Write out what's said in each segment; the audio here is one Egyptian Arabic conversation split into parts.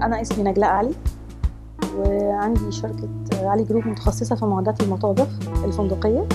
أنا اسمي نجلاء علي وعندي شركة علي جروب متخصصة في معدات المطابخ الفندقية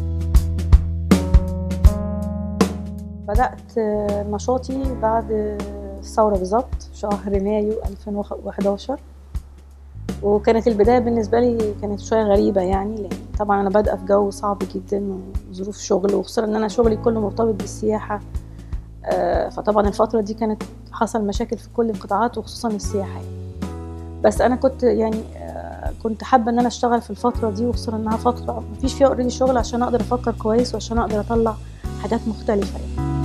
بدأت نشاطي بعد الثورة بالظبط شهر مايو 2011 وكانت البداية بالنسبة لي كانت شوية غريبة يعني لأن طبعا أنا بادئة في جو صعب جدا وظروف شغل وخصوصا إن أنا شغلي كله مرتبط بالسياحة فطبعا الفترة دي كانت حصل مشاكل في كل القطاعات وخصوصا السياحة يعني. بس أنا كنت يعني كنت حابة إن أنا أشتغل في الفترة دي وخصوصا إنها فترة مفيش فيها اوريدي شغل عشان أقدر أفكر كويس وعشان أقدر أطلع حاجات مختلفة يعني.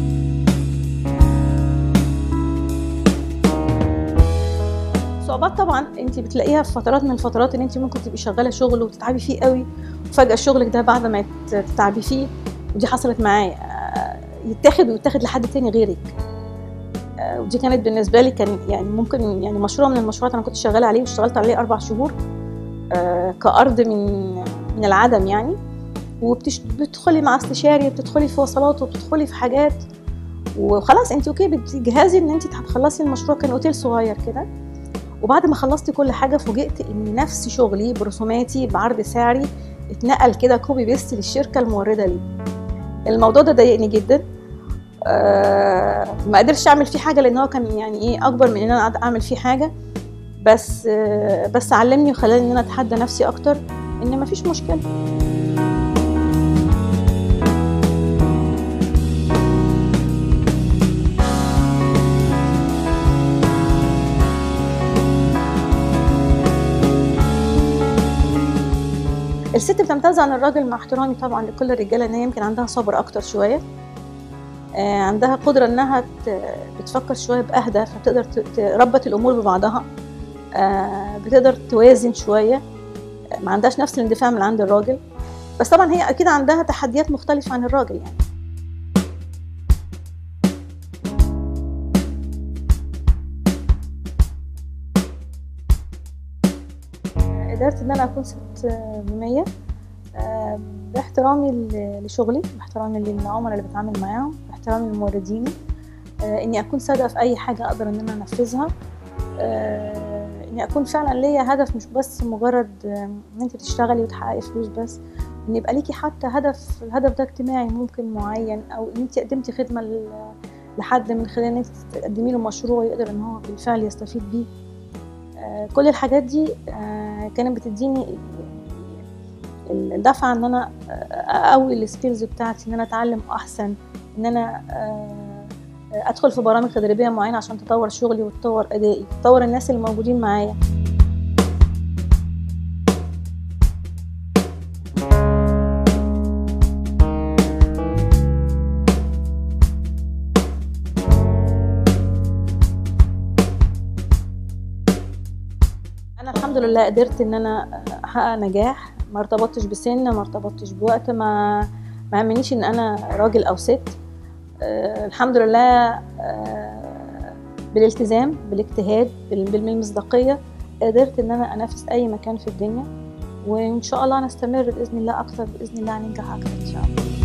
صعوبات طبعا انت بتلاقيها في فترات من الفترات ان انت ممكن تبقي شغاله شغل وتتعبي فيه قوي وفجاه شغلك ده بعد ما تتعبي فيه ودي حصلت معايا يتاخد ويتاخد لحد تاني غيرك ودي كانت بالنسبه لي كان يعني ممكن يعني مشروع من المشروعات انا كنت شغاله عليه واشتغلت عليه اربع شهور كارض من من العدم يعني وبتدخلي مع استشاري بتدخلي في وصلات وبتدخلي في حاجات وخلاص انت اوكي بتجهزي ان انت هتخلصي المشروع كان اوتيل صغير كده وبعد ما خلصت كل حاجه فوجئت ان نفس شغلي برسوماتي بعرض سعري اتنقل كده كوبي بيست للشركه المورده لي الموضوع ده ضايقني جدا آه ما قدرتش اعمل فيه حاجه لان هو كان يعني ايه اكبر من ان انا اعمل فيه حاجه بس آه بس علمني وخلاني ان انا اتحدى نفسي اكتر ان مفيش مشكله الست بتمتاز عن الراجل مع احترامي طبعا لكل الرجاله ان هي يمكن عندها صبر اكتر شويه آه عندها قدره انها بتفكر شويه باهدى فبتقدر تربط الامور ببعضها آه بتقدر توازن شويه ما عندهاش نفس الاندفاع من عند الراجل بس طبعا هي اكيد عندها تحديات مختلفه عن الراجل يعني قدرت ان انا اكون ست مهميه باحترامي لشغلي باحترامي للعملاء اللي بتعامل معاهم باحترامي لمورديني اني اكون صادقه في اي حاجه اقدر ان انا انفذها اني اكون فعلا ليا هدف مش بس مجرد ان انت تشتغلي وتحققي فلوس بس ان يبقى ليكي حتى هدف الهدف ده اجتماعي ممكن معين او ان انت قدمتي خدمه لحد من خلال ان انت تقدمي له مشروع يقدر ان هو بالفعل يستفيد بيه كل الحاجات دي كانت بتديني الدفعه ان انا اقوي السكيلز بتاعتي ان انا اتعلم احسن ان انا ادخل في برامج تدريبيه معينه عشان تطور شغلي وتطور ادائي تطور الناس اللي موجودين معايا الحمد لله قدرت ان انا احقق نجاح ما ارتبطتش بسن ما ارتبطتش بوقت ما ما همنيش ان انا راجل او ست أه الحمد لله أه بالالتزام بالاجتهاد بالمصداقيه قدرت ان انا انافس اي مكان في الدنيا وان شاء الله نستمر باذن الله اكتر باذن الله هننجح اكتر ان شاء الله